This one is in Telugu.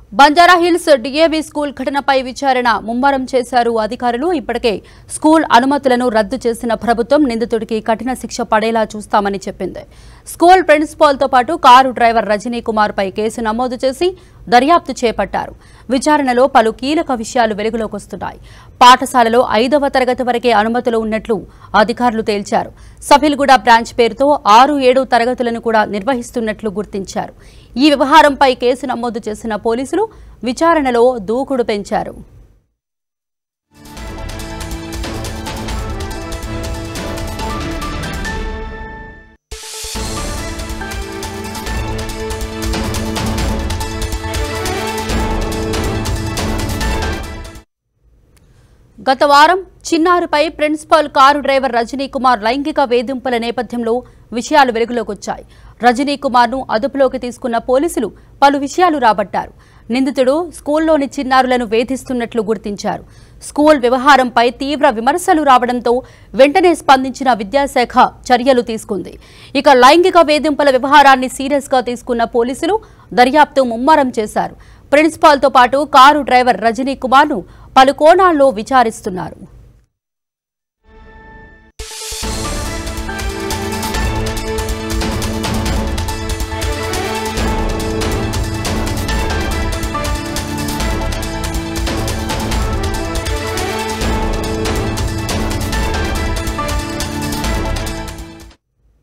బంజారాహిల్స్ డిఏవి స్కూల్ ఘటనపై విచారణ ముమ్మరం చేశారు అధికారులు ఇప్పటికే స్కూల్ అనుమతులను రద్దు చేసిన ప్రభుత్వం నిందితుడికి కఠిన శిక్ష పడేలా చూస్తామని చెప్పింది స్కూల్ ప్రిన్సిపాల్తో పాటు కారు డ్రైవర్ రజనీ కుమార్ పై కేసు నమోదు చేసి దర్యాప్తు చేపట్టారు విచారణలో పలు కీలక విషయాలు వెలుగులోకి వస్తున్నాయి పాఠశాలలో ఐదవ తరగతి వరకే అనుమతులు ఉన్నట్లు అధికారులు తేల్చారు సఫిల్గూడ బ్రాంచ్ పేరుతో ఆరు ఏడు తరగతులను కూడా నిర్వహిస్తున్నట్లు గుర్తించారు ఈ వ్యవహారంపై కేసు నమోదు చేసిన పోలీసులు విచారణలో దూకుడు పెంచారు గత వారం చిన్నారుపై principal car driver Rajani Kumar లైంగిక వేధింపుల నేపథ్యంలో విషయాలు వెలుగులోకి వచ్చాయి రజనీ కుమార్ను అదుపులోకి తీసుకున్న పోలీసులు పలు విషయాలు రాబట్టారు నిందితుడు స్కూల్లోని చిన్నారులను వేధిస్తున్నట్లు గుర్తించారు స్కూల్ వ్యవహారంపై తీవ్ర విమర్శలు రావడంతో వెంటనే స్పందించిన విద్యాశాఖ చర్యలు తీసుకుంది ఇక లైంగిక వేధింపుల వ్యవహారాన్ని సీరియస్గా తీసుకున్న పోలీసులు దర్యాప్తు ముమ్మరం చేశారు ప్రిన్సిపాల్తో పాటు కారు డ్రైవర్ రజనీ కుమార్ను పలు కోణాల్లో విచారిస్తున్నారు